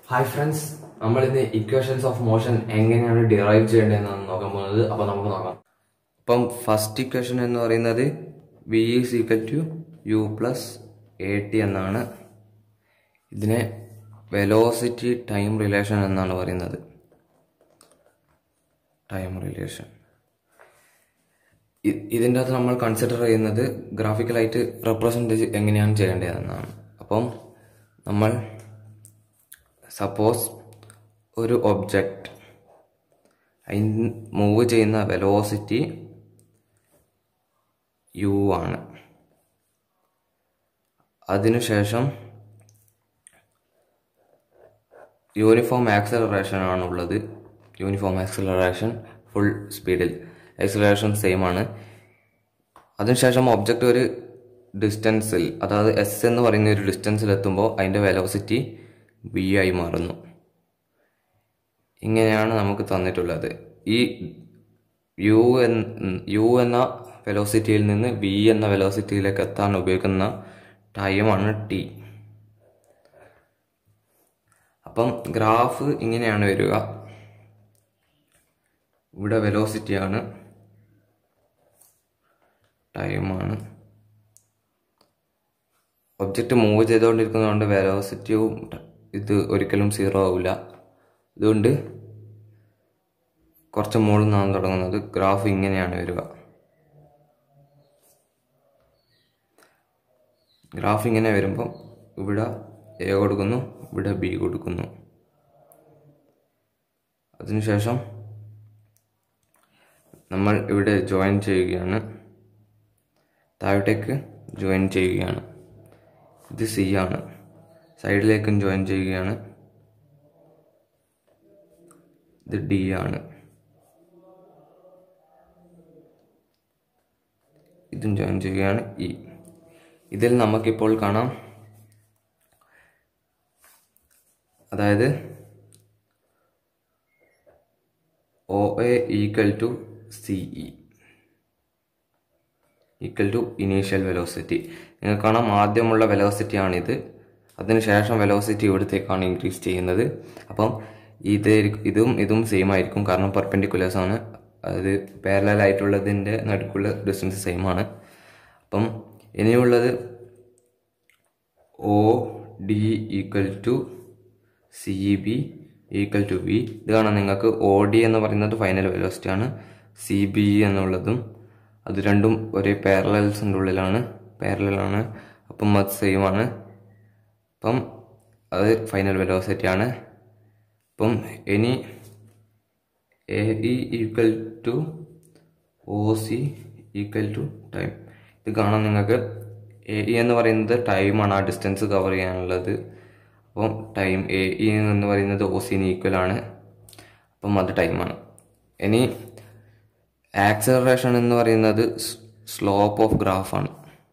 hi friends നമ്മൾ ഇന്ന് equations of motion എങ്ങനെയാണ് ഡിറൈവ് ചെയ്യേണ്ടതെന്നാണ് നോക്കാൻ പോകുന്നത് അപ്പൊ നമുക്ക് നോക്കാം അപ്പം ഫസ്റ്റ് ഇക്വേഷൻ എന്ന് പറയുന്നത് v is equal to u plus a t എന്നാണ് ഇതിനെ വെലോസിറ്റി ടൈം റിലേഷൻ എന്നാണ് പറയുന്നത് ടൈം റിലേഷൻ ഇതിൻ്റെ അകത്ത് നമ്മൾ കൺസിഡർ ചെയ്യുന്നത് ഗ്രാഫിക്കലായിട്ട് റെപ്രസെൻറ്റ് എങ്ങനെയാണ് ചെയ്യേണ്ടതെന്നാണ് അപ്പം നമ്മൾ സപ്പോസ് ഒരു ഒബ്ജക്റ്റ് അതിന് മൂവ് ചെയ്യുന്ന വെലോസിറ്റി യു ആണ് അതിനുശേഷം യൂണിഫോം ആക്സലറേഷൻ ആണുള്ളത് യൂണിഫോം ആക്സലറേഷൻ ഫുൾ സ്പീഡിൽ ആക്സലറേഷൻ സെയിം ആണ് അതിനുശേഷം ഒബ്ജക്റ്റ് ഒരു ഡിസ്റ്റൻസിൽ അതായത് എസ് എന്ന് പറയുന്ന ഒരു ഡിസ്റ്റൻസിൽ എത്തുമ്പോൾ അതിൻ്റെ വെലോസിറ്റി വി ആയി മാറുന്നു ഇങ്ങനെയാണ് നമുക്ക് തന്നിട്ടുള്ളത് ഈ യു എന്ന യു എന്ന വെലോസിറ്റിയിൽ നിന്ന് വി എന്ന വെലോസിറ്റിയിലേക്ക് എത്താൻ ഉപയോഗിക്കുന്ന ടൈമാണ് ടി അപ്പം ഗ്രാഫ് ഇങ്ങനെയാണ് വരിക ഇവിടെ വെലോസിറ്റിയാണ് ടൈമാണ് ഒബ്ജക്റ്റ് മൂവ് ചെയ്തുകൊണ്ടിരിക്കുന്നതുകൊണ്ട് വെലോസിറ്റിയും ഇത് ഒരിക്കലും സീറോ ആവില്ല അതുകൊണ്ട് കുറച്ച് മുകളിൽ നിന്നാണ് തുടങ്ങുന്നത് ഗ്രാഫ് ഇങ്ങനെയാണ് വരിക ഗ്രാഫ് ഇങ്ങനെ വരുമ്പം ഇവിടെ എ കൊടുക്കുന്നു ഇവിടെ ബി കൊടുക്കുന്നു അതിനുശേഷം നമ്മൾ ഇവിടെ ജോയിൻ ചെയ്യുകയാണ് താഴോട്ടേക്ക് ജോയിൻ ചെയ്യുകയാണ് ഇത് സി ആണ് സൈഡിലേക്കും ജോയിൻ ചെയ്യുകയാണ് ഇത് ഡി ആണ് ഇതും ജോയിൻ ചെയ്യുകയാണ് ഇ ഇതിൽ നമുക്കിപ്പോൾ കാണാം അതായത് O A equal to C E equal to initial velocity നിങ്ങൾക്ക് കാണാം ആദ്യമുള്ള വെലോസിറ്റി ആണിത് അതിനുശേഷം വെലോസിറ്റി ഇവിടത്തേക്കാണ് ഇൻക്രീസ് ചെയ്യുന്നത് അപ്പം ഇത് ഇതും ഇതും സെയിം ആയിരിക്കും കാരണം പെർപെൻഡിക്കുലേഴ്സ് ആണ് അത് പാരലൽ ആയിട്ടുള്ളതിൻ്റെ നടുക്കുള്ള ഡിസ്റ്റൻസ് സെയിം ആണ് അപ്പം ഇനിയുള്ളത് O D equal to C B equal to v ഇത് കാണാം നിങ്ങൾക്ക് ഒ ഡി എന്ന് പറയുന്നത് ഫൈനൽ വെലോസിറ്റി ആണ് സി ബി എന്നുള്ളതും അത് രണ്ടും ഒരേ പാരലൽസിൻ്റെ ഉള്ളിലാണ് പാരലാണ് അപ്പം അത് സെയിം ആണ് അപ്പം അത് ഫൈനൽ വെലോസിറ്റി ആണ് അപ്പം ഇനി A E equal to O C equal to time ഇത് കാണാം നിങ്ങൾക്ക് എ ഇ എന്ന് പറയുന്നത് ടൈമാണ് ആ ഡിസ്റ്റൻസ് കവർ ചെയ്യാനുള്ളത് അപ്പം ടൈം എ ഇ എന്ന് പറയുന്നത് ഒ സിന് ഈക്വൽ ആണ് അപ്പം അത് ടൈമാണ് ഇനി ആക്സലറേഷൻ എന്ന് പറയുന്നത് സ്ലോപ്പ് ഓഫ് ഗ്രാഫാണ്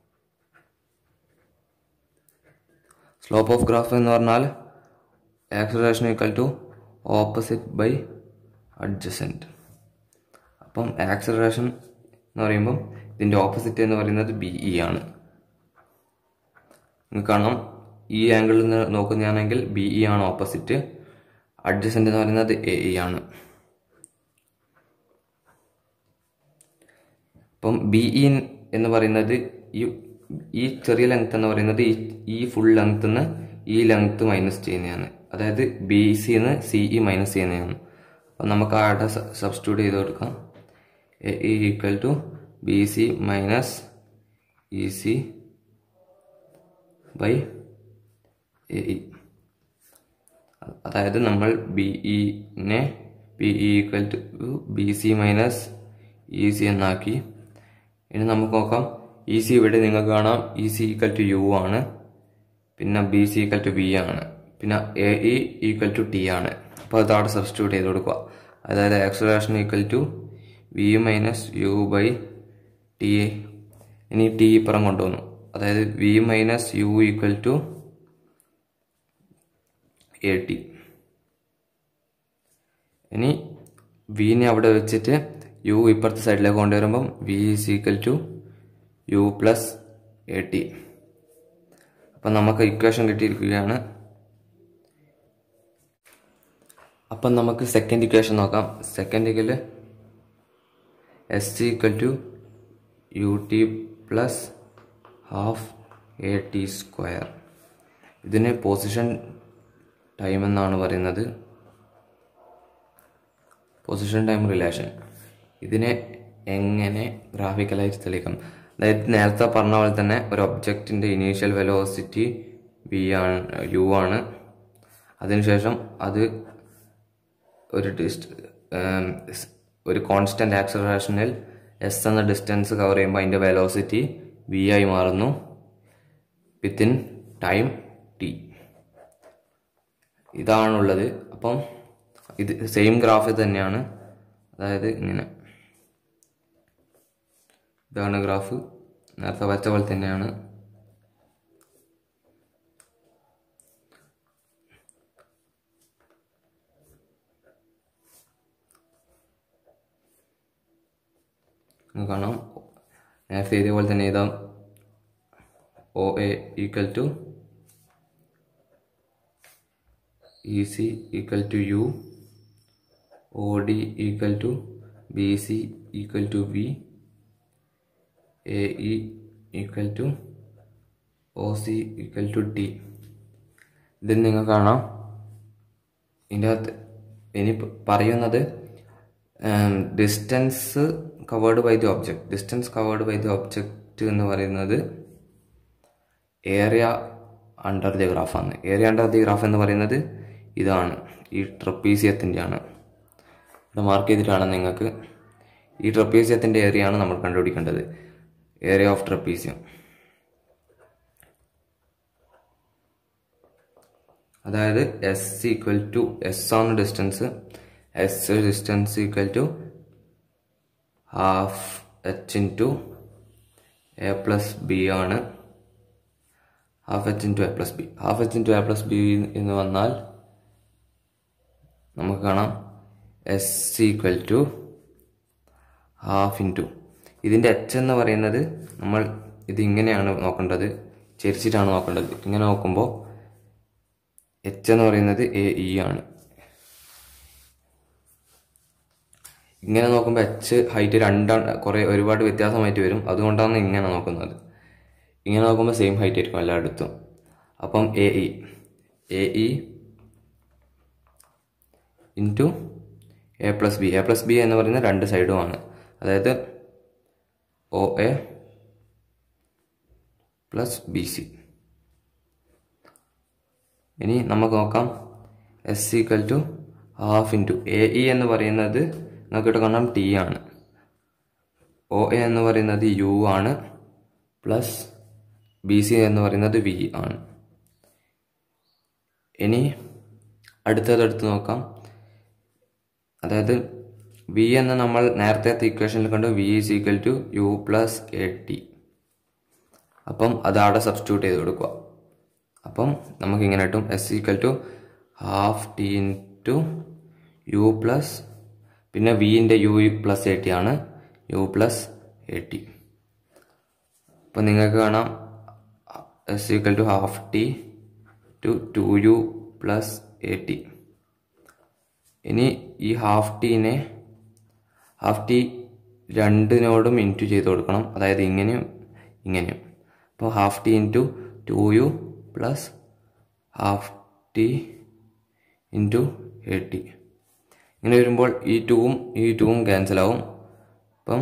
സ്ലോപ്പ് ഓഫ് ഗ്രാഫ് എന്ന് പറഞ്ഞാൽ acceleration equal to opposite by adjacent അപ്പം ആക്സലറേഷൻ എന്ന് പറയുമ്പം ഇതിൻ്റെ ഓപ്പോസിറ്റ് എന്ന് പറയുന്നത് ബി ഇ ആണ് നിങ്ങൾക്ക് കാണാം ഈ ആംഗിളിൽ നിന്ന് നോക്കുന്നതാണെങ്കിൽ ബി ഇ ആണ് ഓപ്പോസിറ്റ് അഡ്ജസൻറ്റ് എന്ന് പറയുന്നത് എ ഇ ആണ് അപ്പം ബി ഇ എന്ന് പറയുന്നത് ഈ ഈ ചെറിയ ലെങ്ത് എന്ന് പറയുന്നത് ഈ ഈ ഫുൾ ലെങ്ത് നിന്ന് ഈ ലെങ്ത് മൈനസ് ചെയ്യുന്നതാണ് അതായത് ബി സിന്ന് സി ഇ മൈനസ് ചെയ്യുന്നതാണ് അപ്പം നമുക്ക് അവിടെ സബ്സ്റ്റിറ്റ്യൂട്ട് ചെയ്ത് കൊടുക്കാം A E equal to B C minus E C by A E അതായത് നമ്മൾ ബി ഇനെ B E equal to B C minus E C എന്നാക്കി ഇനി നമുക്ക് നോക്കാം ഇ സി ഇവിടെ നിങ്ങൾക്ക് കാണാം E C equal to u ആണ് പിന്നെ B C equal to B ആണ് പിന്നെ A E equal to t ആണ് അപ്പോൾ അത് അവിടെ സബ്സ്റ്റിറ്റ്യൂട്ട് ചെയ്ത് കൊടുക്കുക അതായത് acceleration equal to v minus u by t ഇനി ടി ഇപ്പുറം കൊണ്ടുവന്നു അതായത് v minus u equal to a t ഇനി വിനെ അവിടെ വെച്ചിട്ട് യു ഇപ്പുറത്തെ സൈഡിലേക്ക് കൊണ്ടുവരുമ്പം v is equal to u plus a t അപ്പം നമുക്ക് ഇക്വേഷൻ കിട്ടിയിരിക്കുകയാണ് അപ്പം നമുക്ക് സെക്കൻഡ് ഇക്വേഷൻ നോക്കാം second equal s equal to u t plus half a t square ഇതിന് പൊസിഷൻ ടൈം എന്നാണ് പറയുന്നത് പൊസിഷൻ ടൈം റിലേഷൻ ഇതിനെ എങ്ങനെ ഗ്രാഫിക്കലായിട്ട് തെളിയിക്കാം അതായത് നേരത്തെ പറഞ്ഞ പോലെ തന്നെ ഒരു ഒബ്ജക്റ്റിൻ്റെ ഇനീഷ്യൽ വെലോസിറ്റി വി ആണ് യു ആണ് അതിനുശേഷം അത് ഒരു ഡിസ്റ്റ് ഒരു കോൺസ്റ്റന്റ് ആക്സലറേഷനിൽ എസ് എന്ന ഡിസ്റ്റൻസ് കവർ ചെയ്യുമ്പോൾ അതിൻ്റെ വെലോസിറ്റി വി ആയി മാറുന്നു വിത്തിൻ ടൈം ടി ഇതാണുള്ളത് അപ്പം ഇത് സെയിം ഗ്രാഫ് തന്നെയാണ് അതായത് ഇങ്ങനെ ഇതാണ് ഗ്രാഫ് നേരത്തെ വച്ച പോലെ തന്നെയാണ് നിങ്ങൾക്ക് കാണാം നേരത്തെ ഇതേപോലെ തന്നെ ഇതാ O A equal to E C equal to u O D equal to B C equal to v A E equal to O C equal to t ഇതിൽ നിങ്ങൾക്ക് കാണാം ഇതിൻ്റെ അകത്ത് ഇനി പറയുന്നത് distance covered by the object distance covered by the object എന്ന് പറയുന്നത് area under the ഗ്രാഫാണ് ഏരിയ അണ്ടർ ദി ഗ്രാഫ് എന്ന് പറയുന്നത് ഇതാണ് ഈ ട്രപ്പീസിയത്തിൻ്റെ ആണ് ഇവിടെ മാർക്ക് ചെയ്തിട്ടാണ് നിങ്ങൾക്ക് ഈ ട്രപ്പീസിയത്തിൻ്റെ ഏരിയ ആണ് നമ്മൾ കണ്ടുപിടിക്കേണ്ടത് ഏരിയ ഓഫ് ട്രപ്പീസിയം അതായത് എസ് ഈക്വൽ ടു എസ് ആണ് distance s distance equal to half h into a plus b ആണ് half h into a plus b half h into a plus b എന്ന് വന്നാൽ നമുക്ക് കാണാം s equal to half into ഇതിൻ്റെ h എന്ന് പറയുന്നത് നമ്മൾ ഇത് ഇങ്ങനെയാണ് നോക്കേണ്ടത് ചരിച്ചിട്ടാണ് നോക്കേണ്ടത് ഇങ്ങനെ നോക്കുമ്പോൾ എച്ച് എന്ന് പറയുന്നത് എ ഇ ആണ് ഇങ്ങനെ നോക്കുമ്പോൾ എച്ച് ഹൈറ്റ് രണ്ടാണ് കുറേ ഒരുപാട് വ്യത്യാസമായിട്ട് വരും അതുകൊണ്ടാണ് ഇങ്ങനെ നോക്കുന്നത് ഇങ്ങനെ നോക്കുമ്പോൾ സെയിം ഹൈറ്റ് ആയിരിക്കും എല്ലായിടത്തും അപ്പം A E A E into a plus b a plus b എന്ന് പറയുന്ന രണ്ട് സൈഡുമാണ് അതായത് O A plus B C ഇനി നമുക്ക് നോക്കാം s equal to half into A E എന്ന് പറയുന്നത് നമുക്കിവിടെ കാണാം ടി ആണ് ഒ എ എന്ന് പറയുന്നത് യു ആണ് പ്ലസ് ബി സി എന്ന് പറയുന്നത് വി ആണ് ഇനി അടുത്തതെടുത്ത് നോക്കാം അതായത് വി എന്ന് നമ്മൾ നേരത്തെ ഇക്വേഷനിൽ കണ്ടു v is equal to u plus a t അപ്പം അത് അവിടെ സബ്സ്റ്റിറ്റ്യൂട്ട് ചെയ്ത് കൊടുക്കുക അപ്പം നമുക്ക് ഇങ്ങനെ കിട്ടും s equal to half t into u plus പിന്നെ വിൻ്റെ യു പ്ലസ് എ ടി ആണ് യു പ്ലസ് എ ടി അപ്പം നിങ്ങൾക്ക് കാണാം s equal to half t to two u plus a t ഇനി ഈ ഹാഫ് ടീനെ ഹാഫ് ടി രണ്ടിനോടും ഇൻറ്റു ചെയ്ത് കൊടുക്കണം അതായത് ഇങ്ങനെയും ഇങ്ങനെയും അപ്പോൾ half t into two u plus half t into a t ഇങ്ങനെ വരുമ്പോൾ ഈ ടൂവും ഈ ടൂവും ക്യാൻസൽ ആവും അപ്പം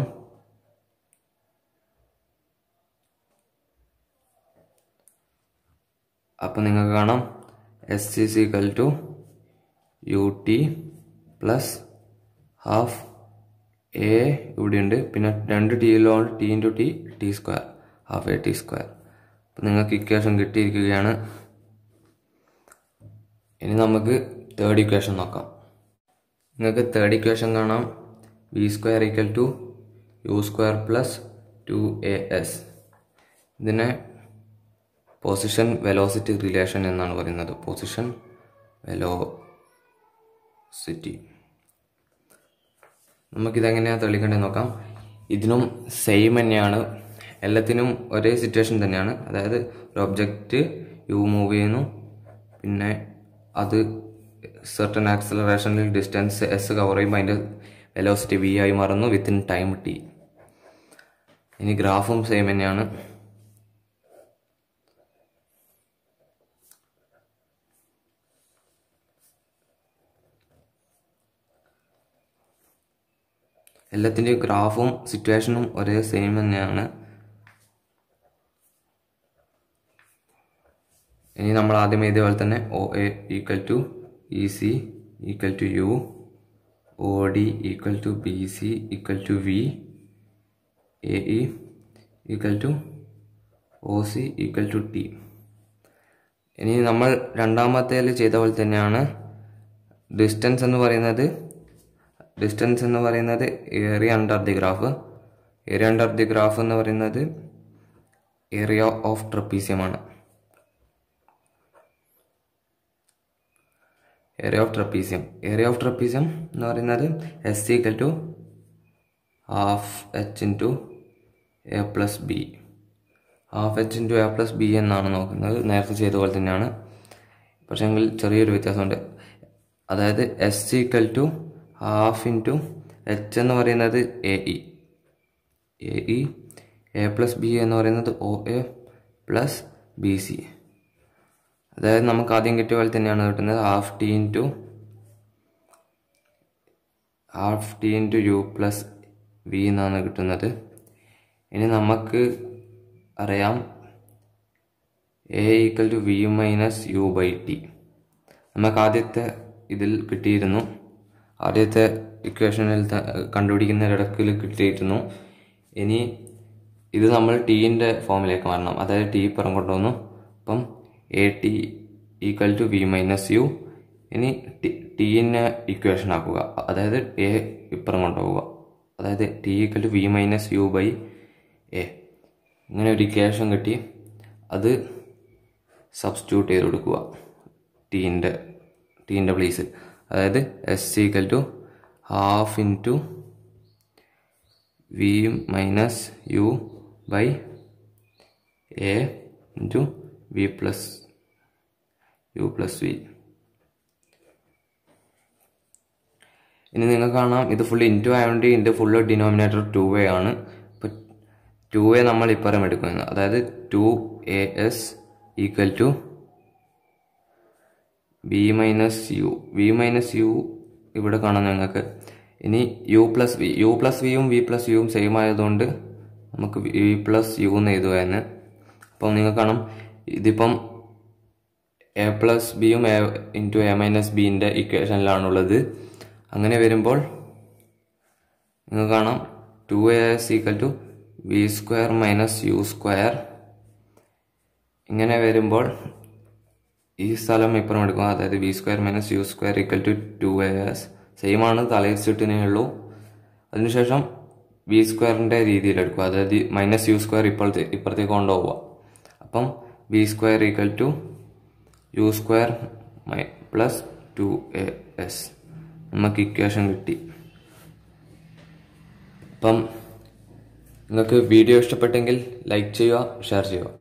അപ്പം നിങ്ങൾക്ക് കാണാം s is equal to u t plus half a ഇവിടെയുണ്ട് പിന്നെ രണ്ട് ടിയിലോ t into t t square half a t square അപ്പം നിങ്ങൾക്ക് ഇക്വേഷൻ കിട്ടിയിരിക്കുകയാണ് ഇനി നമുക്ക് തേർഡ് ഇക്വേഷൻ നോക്കാം നിങ്ങൾക്ക് തേർഡ് ഇക്വേഷൻ കാണാം v square equal to u square plus two a s ഇതിനെ പൊസിഷൻ വെലോസിറ്റി റിലേഷൻ എന്നാണ് പറയുന്നത് പൊസിഷൻ വെലോസിറ്റി നമുക്കിതെങ്ങനെയാണ് തെളിയിക്കേണ്ടത് നോക്കാം ഇതിനും സെയിം തന്നെയാണ് എല്ലാത്തിനും ഒരേ സിറ്റുവേഷൻ തന്നെയാണ് അതായത് ഒരു ഒബ്ജക്റ്റ് യു മൂവ് ചെയ്യുന്നു പിന്നെ അത് സെർട്ടൺ ആക്സലറേഷനിൽ ഡിസ്റ്റൻസ് എസ് കവർ ചെയ്യുമ്പോൾ അതിൻ്റെ വെലോസിറ്റി വി ആയി മാറുന്നു വിത്തിൻ ടൈം ടി ഇനി ഗ്രാഫും സെയിം തന്നെയാണ് എല്ലാത്തിൻ്റെയും ഗ്രാഫും സിറ്റുവേഷനും ഒരേ സെയിം തന്നെയാണ് ഇനി നമ്മൾ ആദ്യം എഴുതിയ പോലെ തന്നെ O A equal to E C equal to u O D equal to B C equal to v A E equal to O C equal to t ഇനി നമ്മൾ രണ്ടാമത്തേൽ ചെയ്ത പോലെ തന്നെയാണ് ഡിസ്റ്റൻസ് എന്ന് പറയുന്നത് ഡിസ്റ്റൻസ് എന്ന് പറയുന്നത് area under the graph area under the graph എന്ന് പറയുന്നത് ഏരിയ ഓഫ് ട്രപ്പീസിയമാണ് area of trapezium area of trapezium എന്ന് പറയുന്നത് s equal to half h into a plus b half h into a plus b എന്നാണ് നോക്കുന്നത് നേരത്തെ ചെയ്ത പോലെ തന്നെയാണ് പക്ഷേ എങ്കിൽ ചെറിയൊരു വ്യത്യാസമുണ്ട് അതായത് s equal to half into h എന്ന് പറയുന്നത് A E A E a plus b എന്ന് പറയുന്നത് O A plus B C അതായത് നമുക്ക് ആദ്യം കിട്ടിയ പോലെ തന്നെയാണ് കിട്ടുന്നത് half t into half t into u plus v എന്നാണ് കിട്ടുന്നത് ഇനി നമുക്ക് അറിയാം a equal to v minus u by t നമുക്ക് ആദ്യത്തെ ഇതിൽ കിട്ടിയിരുന്നു ആദ്യത്തെ ഇക്വേഷനിൽ കണ്ടുപിടിക്കുന്ന ഇടക്കിൽ കിട്ടിയിരുന്നു ഇനി ഇത് നമ്മൾ ടീൻ്റെ ഫോമിലേക്ക് മാറണം അതായത് ടി ഇപ്പുറം കൊണ്ടുവന്നു അപ്പം a t equal to v minus u ഇനി ടി ടീനെ ഇക്വേഷൻ ആക്കുക അതായത് എ ഇപ്പുറം കൊണ്ടുപോവുക അതായത് t equal to v minus u by a ഇങ്ങനെ ഒരു ഇക്വേഷൻ കിട്ടി അത് സബ്സ്റ്റിറ്റ്യൂട്ട് ചെയ്ത് കൊടുക്കുക ടീൻ്റെ ടീൻ്റെ പ്ലേസ് അതായത് s equal to half into v minus u by a into v plus u plus v ഇനി നിങ്ങൾക്ക് കാണാം ഇത് ഫുൾ ഇൻറ്റു ആയതുകൊണ്ട് ഇതിൻ്റെ ഫുള്ള് ഡിനോമിനേറ്റർ ടു എ ആണ് ഇപ്പോൾ ടു എ നമ്മൾ ഇപ്പുറം എടുക്കുന്നത് അതായത് two a s equal to v minus u v minus u ഇവിടെ കാണാം നിങ്ങൾക്ക് ഇനി u plus v u plus വിയും വി പ്ലസ് യുവും സെയിം ആയതുകൊണ്ട് നമുക്ക് വി പ്ലസ് യു എന്ന് എഴുതുക എന്ന് അപ്പം നിങ്ങൾക്ക് കാണാം ഇതിപ്പം എ പ്ലസ് ബിയും എ ഇൻറ്റു എ മൈനസ് ബിൻ്റെ ഇക്വേഷനിലാണുള്ളത് അങ്ങനെ വരുമ്പോൾ നിങ്ങൾക്ക് കാണാം two a s equal to v square minus u square ഇങ്ങനെ വരുമ്പോൾ ഈ സ്ഥലം ഇപ്പുറം എടുക്കുക അതായത് v square minus u square equal to two a s same ആണ് തലയിരിച്ചിട്ടേ ഉള്ളൂ അതിനുശേഷം വി സ്ക്വയറിൻ്റെ രീതിയിൽ എടുക്കുക അതായത് മൈനസ് യു സ്ക്വയർ ഇപ്പോഴത്തെ ഇപ്പുറത്തേക്ക് കൊണ്ടുപോവുക അപ്പം v square equal to u square my plus two a s നമുക്ക് ഇക്വേഷൻ കിട്ടി അപ്പം നിങ്ങൾക്ക് വീഡിയോ ഇഷ്ടപ്പെട്ടെങ്കിൽ ലൈക്ക് ചെയ്യുക ഷെയർ ചെയ്യുക